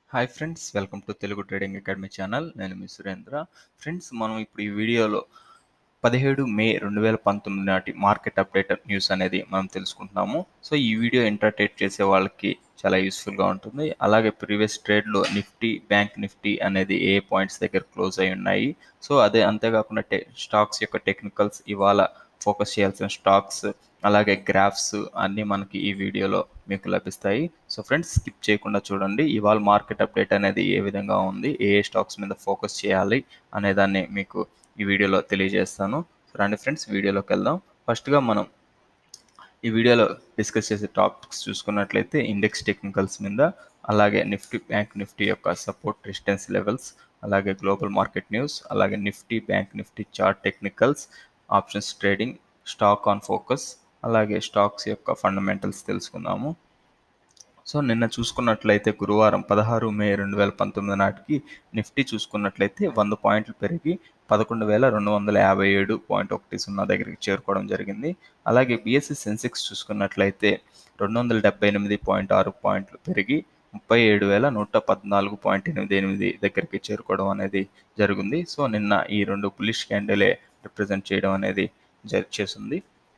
hi friends welcome to Telugu trading academy channel నేను మీ Surendra friends మనం ఇప్పుడు ఈ వీడియోలో పదిహేడు మే రెండు వేల పంతొమ్మిది నాటి మార్కెట్ అప్డేట్ న్యూస్ అనేది మనం తెలుసుకుంటున్నాము సో ఈ వీడియో ఎంటర్టైట్ చేసే వాళ్ళకి చాలా యూస్ఫుల్గా ఉంటుంది అలాగే ప్రీవియస్ ట్రేడ్లో నిఫ్టీ బ్యాంక్ నిఫ్టీ అనేది ఏ పాయింట్స్ దగ్గర క్లోజ్ అయి ఉన్నాయి సో అదే అంతేకాకుండా టె స్టాక్స్ యొక్క టెక్నికల్స్ ఇవాళ ఫోకస్ చేయాల్సిన స్టాక్స్ అలాగే గ్రాఫ్స్ అన్నీ మనకి ఈ వీడియోలో మీకు లభిస్తాయి సో ఫ్రెండ్స్ స్కిప్ చేయకుండా చూడండి ఇవాళ మార్కెట్ అప్డేట్ అనేది ఏ విధంగా ఉంది ఏ ఏ స్టాక్స్ మీద ఫోకస్ చేయాలి అనే దాన్ని మీకు ఈ వీడియోలో తెలియజేస్తాను సో రండి ఫ్రెండ్స్ వీడియోలోకి వెళ్దాం ఫస్ట్గా మనం ఈ వీడియోలో డిస్కస్ చేసే టాపిక్స్ చూసుకున్నట్లయితే ఇండెక్స్ టెక్నికల్స్ మీద అలాగే నిఫ్టీ బ్యాంక్ నిఫ్టీ యొక్క సపోర్ట్ రెసిస్టెన్స్ లెవెల్స్ అలాగే గ్లోబల్ మార్కెట్ న్యూస్ అలాగే Nifty bank Nifty chart technicals options trading stock on focus అలాగే స్టాక్స్ యొక్క ఫండమెంటల్స్ తెలుసుకుందాము సో నిన్న చూసుకున్నట్లయితే గురువారం పదహారు మే రెండు వేల పంతొమ్మిది నాటికి నిఫ్టీ చూసుకున్నట్లయితే వంద పాయింట్లు పెరిగి పదకొండు వేల రెండు వందల యాభై ఏడు పాయింట్ ఒకటి సున్నా దగ్గరికి చేరుకోవడం జరిగింది అలాగే బిఎస్సి సెన్సెక్స్ చూసుకున్నట్లయితే రెండు వందల డెబ్బై ఎనిమిది పాయింట్ ఆరు పాయింట్లు పెరిగి ముప్పై ఏడు వేల నూట పద్నాలుగు పాయింట్ ఎనిమిది ఎనిమిది దగ్గరికి చేరుకోవడం అనేది జరిగింది సో నిన్న ఈ రెండు బులిష్ క్యాండిలే రిప్రజెంట్ చేయడం అనేది జరి చేసింది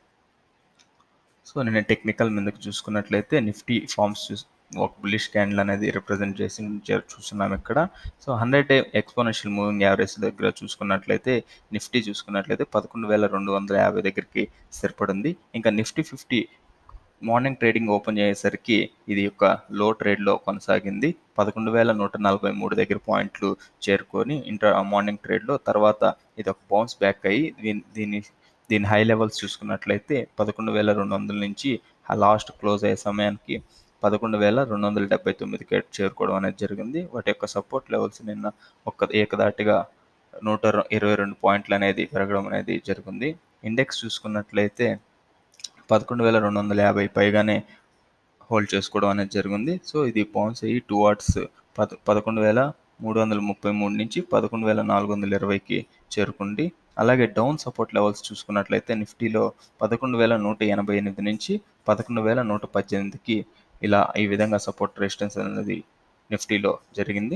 సో నేను టెక్నికల్ మీదకి చూసుకున్నట్లయితే నిఫ్టీ ఫార్మ్స్ చూస్ ఒక బులిష్ క్యాండిల్ అనేది రిప్రజెంట్ చేసి చూస్తున్నాం ఇక్కడ so hundred day exponential moving average దగ్గర చూసుకున్నట్లయితే నిఫ్టీ చూసుకున్నట్లయితే పదకొండు వేల రెండు వందల యాభై దగ్గరికి స్థిరపడింది ఇంకా Nifty fifty morning trading open చేసేసరికి ఇది యొక్క లో ట్రేడ్లో కొనసాగింది పదకొండు వేల నూట నలభై మూడు దగ్గర పాయింట్లు చేరుకొని ఇంటర్ మార్నింగ్ ట్రేడ్లో తర్వాత ఇది ఒక బౌన్స్ బ్యాక్ అయ్యి దీని దీని దీని హై లెవెల్స్ చూసుకున్నట్లయితే పదకొండు వేల రెండు వందల నుంచి లాస్ట్ క్లోజ్ అయ్యే సమయానికి పదకొండు వేల రెండు వందల డెబ్బై తొమ్మిదికి చేరుకోవడం అనేది జరిగింది వాటి యొక్క సపోర్ట్ లెవెల్స్ నిన్న ఒక ఏకదాటిగా నూట ఇరవై రెండు పాయింట్లు అనేది పెరగడం అనేది జరిగింది ఇండెక్స్ చూసుకున్నట్లయితే పదకొండు వేల రెండు వందల యాభై పైగానే హోల్డ్ చేసుకోవడం అనేది జరిగింది సో ఇది బౌన్స్ అయ్యి టూ వాట్స్ పద పదకొండు వేల మూడు వందల ముప్పై మూడు నుంచి పదకొండు వేల నాలుగు వందల ఇరవైకి చేరుకుంది అలాగే డౌన్ సపోర్ట్ లెవెల్స్ చూసుకున్నట్లయితే నిఫ్టీలో పదకొండు వేల నూట ఎనభై ఎనిమిది నుంచి పదకొండు వేల నూట పద్దెనిమిదికి ఇలా ఈ విధంగా సపోర్ట్ రెసిస్టెన్స్ అనేది నిఫ్టీలో జరిగింది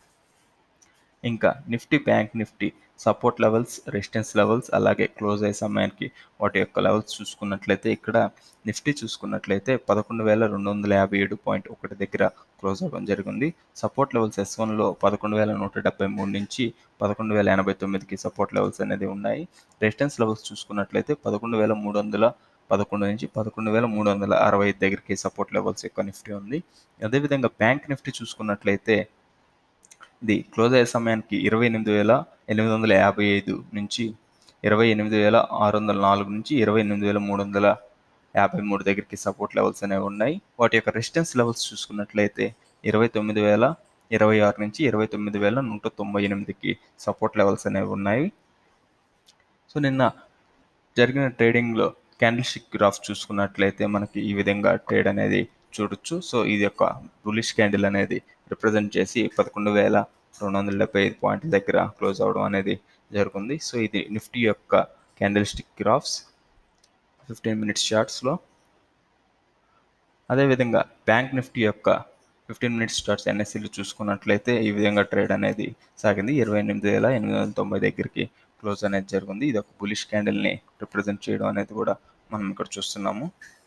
ఇంకా Nifty bank Nifty support levels resistance levels అలాగే క్లోజ్ అయ్యే సమయానికి వాటి యొక్క లెవెల్స్ చూసుకున్నట్లయితే ఇక్కడ నిఫ్టీ చూసుకున్నట్లయితే పదకొండు వేల రెండు వందల యాభై ఏడు పాయింట్ ఒకటి దగ్గర క్లోజ్ అవ్వడం జరిగింది సపోర్ట్ లెవెల్స్ ఎస్ వన్లో పదకొండు వేల నూట డెబ్బై మూడు నుంచి పదకొండు వేల ఎనభై తొమ్మిదికి సపోర్ట్ లెవెల్స్ అనేది ఉన్నాయి రెసిస్టెన్స్ లెవెల్స్ చూసుకున్నట్లయితే పదకొండు వేల మూడు వందల పదకొండు నుంచి పదకొండు వేల మూడు వందల అరవై దగ్గరికి సపోర్ట్ లెవెల్స్ యొక్క నిఫ్టీ ఉంది అదేవిధంగా బ్యాంక్ నిఫ్టీ చూసుకున్నట్లయితే ఇది క్లోజ్ అయ్యే సమయానికి ఇరవై ఎనిమిది వేల ఎనిమిది వందల యాభై ఐదు నుంచి ఇరవై ఎనిమిది వేల ఆరు వందల నాలుగు నుంచి ఇరవై ఎనిమిది వేల మూడు వందల యాభై మూడు దగ్గరికి సపోర్ట్ లెవెల్స్ అనేవి ఉన్నాయి వాటి యొక్క రెసిస్టెన్స్ లెవెల్స్ చూసుకున్నట్లయితే ఇరవై తొమ్మిది వేల ఇరవై ఆరు నుంచి ఇరవై తొమ్మిది వేల నూట తొంభై ఎనిమిదికి సపోర్ట్ లెవెల్స్ అనేవి ఉన్నాయి సో నిన్న జరిగిన ట్రేడింగ్లో క్యాండిల్ స్టిక్ గ్రాఫ్ చూసుకున్నట్లయితే మనకి ఈ విధంగా ట్రేడ్ అనేది చూడొచ్చు సో ఇది యొక్క బులిష్ క్యాండిల్ అనేది రిప్రజెంట్ చేసి పదకొండు వేల రెండు వందల డెబ్బై ఐదు పాయింట్ల దగ్గర క్లోజ్ అవడం అనేది జరుగుతుంది సో ఇది నిఫ్టీ యొక్క candlestick graphs fifteen minutes షార్ట్స్లో అదేవిధంగా బ్యాంక్ నిఫ్టీ యొక్క ఫిఫ్టీన్ మినిట్స్ స్టార్ట్స్ ఎన్ఎస్సీలు చూసుకున్నట్లయితే ఈ విధంగా ట్రేడ్ అనేది సాగింది ఇరవై ఎనిమిది వేల ఎనిమిది వందల తొంభై దగ్గరికి క్లోజ్ అనేది జరిగింది ఇది ఒక బులిష్ క్యాండిల్ని రిప్రజెంట్ చేయడం అనేది కూడా మనం ఇక్కడ చూస్తున్నాము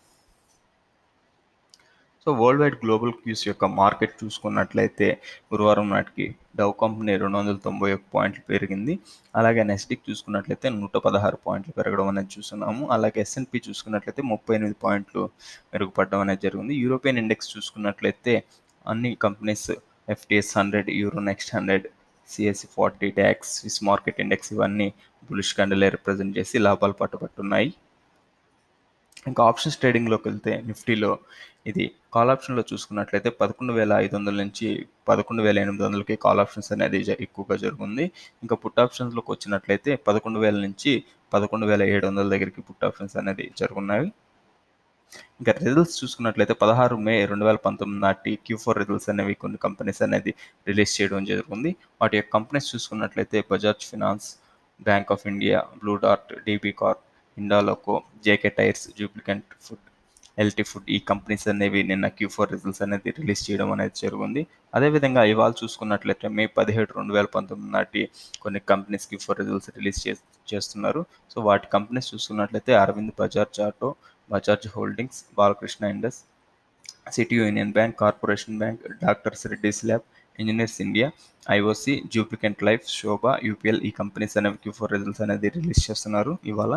so world wide global cues యొక్క మార్కెట్ చూసుకున్నట్లయితే గురువారం నాటికి డవ్ కంపెనీ రెండు వందల తొంభై ఒక పాయింట్లు పెరిగింది అలాగే నెస్టిక్ చూసుకున్నట్లయితే నూట పదహారు పాయింట్లు పెరగడం అనేది చూస్తున్నాము అలాగే ఎస్ఎన్పి చూసుకున్నట్లయితే ముప్పై ఎనిమిది పాయింట్లు మెరుగుపడడం అనేది జరిగింది యూరోపియన్ ఇండెక్స్ చూసుకున్నట్లయితే అన్ని companies FTSE hundred Euronext hundred CAC forty DAX Swiss market index ఇవన్నీ బులిష్ కండలే రిప్రజెంట్ చేసి లాభాలు పట్టుబట్టున్నాయి ఇంకా ఆప్షన్స్ ట్రేడింగ్లోకి వెళ్తే నిఫ్టీలో ఇది కాల్ ఆప్షన్లో చూసుకున్నట్లయితే పదకొండు వేల ఐదు వందల నుంచి పదకొండు వేల ఎనిమిది వందలకి కాల్ ఆప్షన్స్ అనేది ఎక్కువగా జరుగుతుంది ఇంకా పుట్ ఆప్షన్స్లోకి వచ్చినట్లయితే పదకొండు వేల నుంచి పదకొండు వేల ఏడు వందల దగ్గరికి పుట్ ఆప్షన్స్ అనేది జరుగున్నాయి ఇంకా రిజల్ట్స్ చూసుకున్నట్లయితే పదహారు మే రెండు వేల పంతొమ్మిది నాటి క్యూ ఫోర్ రిజల్ట్స్ అనేవి కొన్ని కంపెనీస్ అనేది రిలీజ్ చేయడం జరుగుతుంది వాటి యొక్క కంపెనీస్ చూసుకున్నట్లయితే Bajaj finance Bank of India Blue Dart DB Corp ఇండాలోకో JK Tyres Jubilant food LT food ఈ కంపెనీస్ అనేవి నిన్న క్యూ ఫోర్ రిజల్ట్స్ అనేది రిలీజ్ చేయడం అనేది జరిగింది అదేవిధంగా ఇవాళ చూసుకున్నట్లయితే మే పదిహేడు రెండు వేల పంతొమ్మిది నాటి కొన్ని companies Q four results release చే చేస్తున్నారు సో వాటి కంపెనీస్ చూసుకున్నట్లయితే Arvind Bajaj auto Bajaj holdings Balakrishna Indus City Union Bank Corporation Bank doctors Reddy's lab Engineers India IOC Jubilant life Sobha UPL ఈ కంపెనీస్ అనేవి క్యూ ఫోర్ రిజల్ట్స్ అనేది రిలీజ్ చేస్తున్నారు ఇవాళ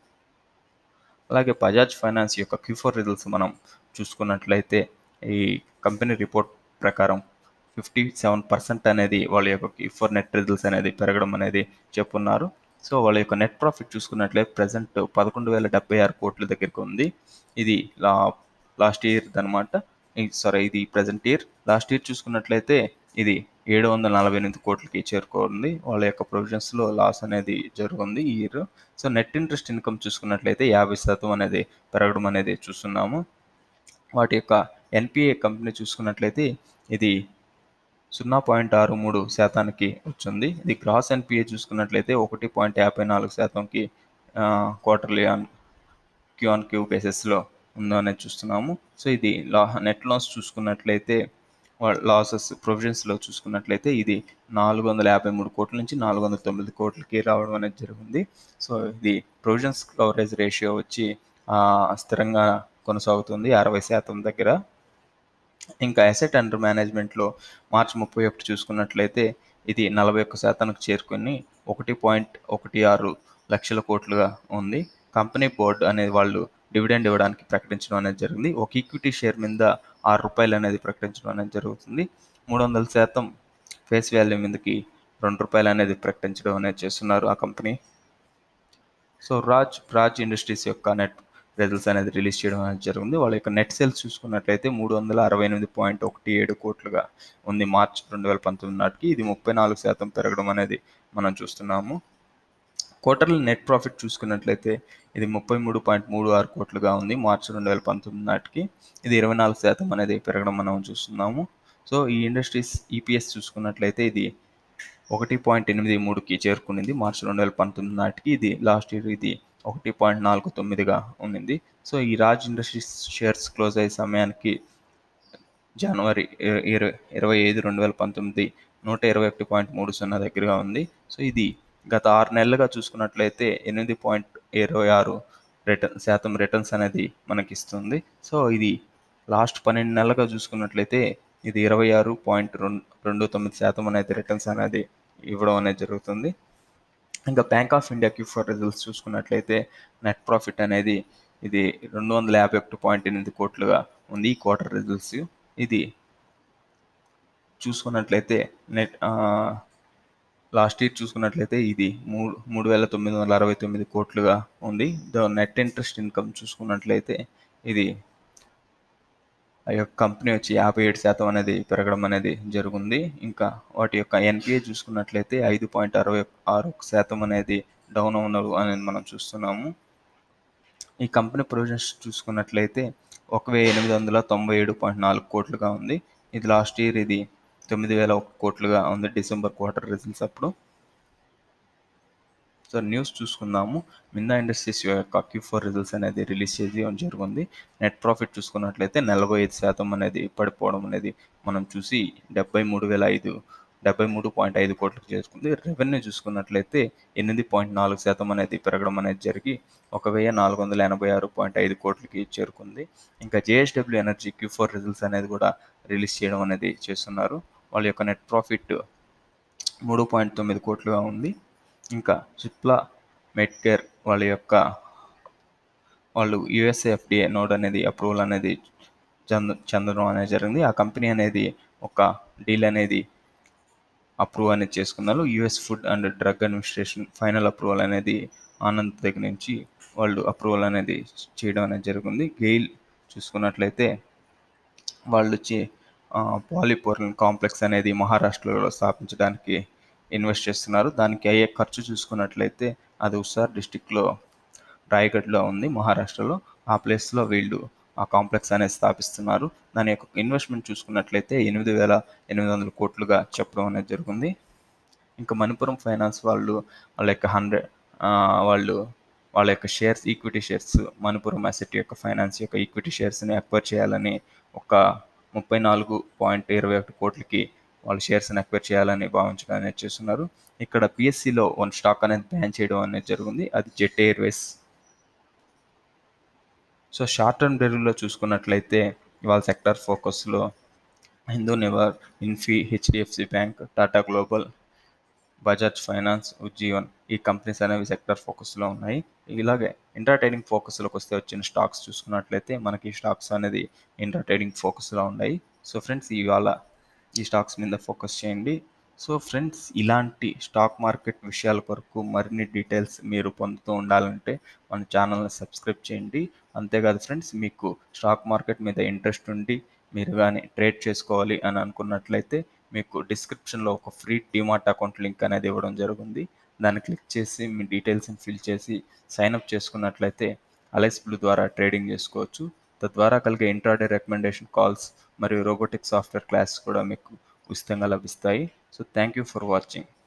అలాగే బజాజ్ ఫైనాన్స్ యొక్క క్యూ ఫోర్ రిజల్ట్స్ మనం చూసుకున్నట్లయితే ఈ కంపెనీ రిపోర్ట్ ప్రకారం ఫిఫ్టీ సెవెన్ పర్సెంట్ అనేది వాళ్ళ యొక్క క్యూ ఫోర్ నెట్ రిజల్ట్స్ అనేది పెరగడం అనేది చెప్పున్నారు సో వాళ్ళ యొక్క నెట్ ప్రాఫిట్ చూసుకున్నట్లయితే ప్రజెంట్ పదకొండు వేల డెబ్బై ఆరు కోట్ల దగ్గరికి ఉంది ఇది లా లాస్ట్ ఇయర్ అనమాట సారీ ఇది ప్రజెంట్ ఇయర్ లాస్ట్ ఇయర్ చూసుకున్నట్లయితే ఇది ఏడు వందల నలభై ఎనిమిది కోట్లకి చేరుకోంది వాళ్ళ యొక్క ప్రొవిజన్స్లో లాస్ అనేది జరుగుంది ఈ year so net interest income చూసుకున్నట్లయితే యాభై శాతం అనేది పెరగడం అనేది చూస్తున్నాము వాటి యొక్క ఎన్పిఏ కంపెనీ చూసుకున్నట్లయితే ఇది సున్నా పాయింట్ ఆరు మూడు శాతానికి వచ్చింది ఇది గ్రాస్ ఎన్పిఏ చూసుకున్నట్లయితే ఒకటి పాయింట్ యాభై నాలుగు శాతంకి quarterly on Q on Q బేసిస్లో ఉందనేది చూస్తున్నాము సో ఇది లా నెట్ లాస్ చూసుకున్నట్లయితే లాసెస్ ప్రొవిజన్స్లో చూసుకున్నట్లయితే ఇది నాలుగు వందల యాభై మూడు కోట్ల నుంచి నాలుగు వందల తొమ్మిది కోట్లకి రావడం అనేది జరిగింది సో ఇది ప్రొవిజన్స్ కవరేజ్ రేషియో వచ్చి స్థిరంగా కొనసాగుతుంది అరవై శాతం దగ్గర ఇంకా అసెట్ అండర్ మేనేజ్మెంట్లో మార్చి ముప్పై ఒకటి చూసుకున్నట్లయితే ఇది నలభై ఒక్క శాతానికి చేరుకొని ఒకటి పాయింట్ ఒకటి ఆరు లక్షల కోట్లుగా ఉంది కంపెనీ బోర్డు అనేది వాళ్ళు డివిడెండ్ ఇవ్వడానికి ప్రకటించడం అనేది జరిగింది ఒక ఈక్విటీ షేర్ మీద ఆరు రూపాయలు అనేది ప్రకటించడం అనేది జరుగుతుంది మూడు వందల శాతం ఫేస్ వాల్యూ మీదకి రెండు రూపాయలు అనేది ప్రకటించడం అనేది చేస్తున్నారు ఆ company so Raj Raj industries యొక్క నెట్ రిజల్ట్స్ అనేది రిలీజ్ చేయడం అనేది జరిగింది వాళ్ళ యొక్క నెట్ సేల్స్ చూసుకున్నట్లయితే మూడు వందల అరవై ఎనిమిది పాయింట్ ఒకటి ఏడు కోట్లుగా ఉంది మార్చ్ రెండు వేల పంతొమ్మిది నాటికి ఇది ముప్పై నాలుగు శాతం పెరగడం అనేది మనం చూస్తున్నాము క్వార్టర్లీ నెట్ ప్రాఫిట్ చూసుకున్నట్లయితే ఇది ముప్పై మూడు పాయింట్ మూడు ఆరు కోట్లుగా ఉంది మార్చి రెండు వేల పంతొమ్మిది నాటికి ఇది ఇరవై నాలుగు శాతం అనేది పెరగడం మనం చూస్తున్నాము సో ఈ ఇండస్ట్రీస్ ఈపీఎస్ చూసుకున్నట్లయితే ఇది ఒకటి పాయింట్ ఎనిమిది మూడుకి చేరుకునింది మార్చి రెండు వేల పంతొమ్మిది నాటికి ఇది లాస్ట్ ఇయర్ ఇది ఒకటి పాయింట్ నాలుగు తొమ్మిదిగా ఉండింది సో ఈ రాజ్ ఇండస్ట్రీస్ షేర్స్ క్లోజ్ అయ్యే సమయానికి జనవరి ఇరవై ఇరవై ఐదు రెండు వేల పంతొమ్మిది నూట ఇరవై ఒకటి పాయింట్ మూడు సున్నా దగ్గరగా ఉంది సో ఇది గత ఆరు నెలలుగా చూసుకున్నట్లయితే ఎనిమిది పాయింట్ ఇరవై ఆరు రిటర్న్ శాతం రిటర్న్స్ అనేది మనకి ఇస్తుంది సో ఇది లాస్ట్ పన్నెండు నెలలుగా చూసుకున్నట్లయితే ఇది ఇరవై ఆరు పాయింట్ రెండు రెండు తొమ్మిది శాతం అనేది రిటర్న్స్ అనేది ఇవ్వడం అనేది జరుగుతుంది ఇంకా Bank of India Q four results చూసుకున్నట్లయితే నెట్ ప్రాఫిట్ అనేది ఇది రెండు వందల యాభై ఒకటి పాయింట్ ఎనిమిది కోట్లుగా ఉంది ఈ క్వార్టర్ రిజల్ట్స్ ఇది చూసుకున్నట్లయితే నెట్ లాస్ట్ ఇయర్ చూసుకున్నట్లయితే ఇది మూడు మూడు వేల తొమ్మిది వందల అరవై తొమ్మిది కోట్లుగా ఉంది ద నెట్ ఇంట్రెస్ట్ ఇన్కమ్ చూసుకున్నట్లయితే ఇది ఆ యొక్క కంపెనీ వచ్చి యాభై ఏడు శాతం అనేది పెరగడం అనేది జరుగుంది ఇంకా వాటి యొక్క ఎన్పిఏ చూసుకున్నట్లయితే ఐదు పాయింట్ అరవై ఆరు శాతం అనేది డౌన్ అవునరు అనేది మనం చూస్తున్నాము ఈ కంపెనీ ప్రొవిజన్స్ చూసుకున్నట్లయితే ఒక వెయ్యి ఎనిమిది వందల తొంభై ఏడు పాయింట్ నాలుగు కోట్లుగా ఉంది ఇది లాస్ట్ ఇయర్ ఇది తొమ్మిది వేల ఒక కోట్లుగా ఉంది డిసెంబర్ క్వార్టర్ రిజల్ట్స్ అప్పుడు సో న్యూస్ చూసుకుందాము మిందా ఇండస్ట్రీస్ యొక్క క్యూ ఫోర్ రిజల్ట్స్ అనేది రిలీజ్ చేయడం జరిగింది నెట్ ప్రాఫిట్ చూసుకున్నట్లయితే నలభై ఐదు శాతం అనేది పడిపోవడం అనేది మనం చూసి డెబ్బై మూడు వేల ఐదు డెబ్బై మూడు పాయింట్ ఐదు కోట్లకు చేసుకుంది రెవెన్యూ చూసుకున్నట్లయితే ఎనిమిది పాయింట్ నాలుగు శాతం అనేది పెరగడం అనేది జరిగి ఒక వెయ్యి నాలుగు వందల ఎనభై ఆరు పాయింట్ ఐదు కోట్లకి చేరుకుంది ఇంకా JSW energy Q four results అనేది కూడా రిలీజ్ చేయడం అనేది చేస్తున్నారు వాళ్ళ యొక్క నెట్ ప్రాఫిట్ మూడు పాయింట్ తొమ్మిది కోట్లుగా ఉంది ఇంకా సిప్లా మెడ్కేర్ వాళ్ళ యొక్క వాళ్ళు యుఎస్ఏ ఎఫ్డిఏ నోడ్ అనేది అప్రూవల్ అనేది చెంద చెందడం అనేది జరిగింది ఆ కంపెనీ అనేది ఒక డీల్ అనేది అప్రూవ్ అనేది చేసుకున్నారు US food and drug administration final approval అనేది ఆనంద్ దగ్గర నుంచి వాళ్ళు అప్రూవల్ అనేది చేయడం అనేది జరిగింది గెయిల్ చూసుకున్నట్లయితే వాళ్ళు వచ్చి పాలిపోర్న్ కాంప్లెక్స్ అనేది మహారాష్ట్రలో స్థాపించడానికి ఇన్వెస్ట్ చేస్తున్నారు దానికి అయ్యే ఖర్చు చూసుకున్నట్లయితే అది ఉస్సార్ డిస్టిక్లో రాయగఢ్లో ఉంది మహారాష్ట్రలో ఆ ప్లేస్లో వీళ్ళు ఆ కాంప్లెక్స్ అనేది స్థాపిస్తున్నారు దాని యొక్క ఇన్వెస్ట్మెంట్ చూసుకున్నట్లయితే ఎనిమిది వేల ఎనిమిది వందల కోట్లుగా చెప్పడం అనేది జరిగింది ఇంకా మణిపురం ఫైనాన్స్ వాళ్ళు వాళ్ళ యొక్క హండ్రెడ్ వాళ్ళు వాళ్ళ యొక్క shares equity shares Manappuram asset యొక్క ఫైనాన్స్ యొక్క ఈక్విటీ షేర్స్ని అక్వైర్ చేయాలని ఒక ముప్పై నాలుగు పాయింట్ ఇరవై ఒకటి కోట్లకి వాళ్ళు షేర్స్ని అక్వైర్ చేయాలని భావించడం అనేది చేస్తున్నారు ఇక్కడ పిఎస్సిలో వన్ స్టాక్ అనేది బ్యాన్ చేయడం అనేది జరిగింది అది Jet Airways so short term డెరివ్లో చూసుకున్నట్లయితే ఇవాళ సెక్టర్ ఫోకస్లో Hind Unilever Infy HDFC bank Tata global Bajaj finance Ujjivan ఈ కంపెనీస్ అనేవి సెక్టర్ ఫోకస్లో ఉన్నాయి ఇలాగే ఇంటర్టైనింగ్ ఫోకస్లోకి వస్తే వచ్చిన స్టాక్స్ చూసుకున్నట్లయితే మనకి స్టాక్స్ అనేది ఇంటర్టైనింగ్ ఫోకస్లో ఉన్నాయి సో ఫ్రెండ్స్ ఇవాళ ఈ స్టాక్స్ మీద ఫోకస్ చేయండి సో ఫ్రెండ్స్ ఇలాంటి స్టాక్ మార్కెట్ విషయాల కొరకు మరిన్ని డీటెయిల్స్ మీరు పొందుతూ ఉండాలంటే మన ఛానల్ని సబ్స్క్రైబ్ చేయండి అంతేకాదు ఫ్రెండ్స్ మీకు స్టాక్ మార్కెట్ మీద ఇంట్రెస్ట్ ఉండి మీరు కానీ ట్రేడ్ చేసుకోవాలి అని అనుకున్నట్లయితే మీకు డిస్క్రిప్షన్లో ఒక ఫ్రీ డిమార్ట్ అకౌంట్ లింక్ అనేది ఇవ్వడం జరిగింది దాన్ని క్లిక్ చేసి మీ డీటెయిల్స్ని ఫిల్ చేసి సైన్అప్ చేసుకున్నట్లయితే అలైస్ బ్లూ ద్వారా ట్రేడింగ్ చేసుకోవచ్చు తద్వారా కలిగే ఇంట్రాడే రికమెండేషన్ కాల్స్ మరియు రోబోటిక్ సాఫ్ట్వేర్ క్లాస్ కూడా మీకు ఉచితంగా లభిస్తాయి so thank you for watching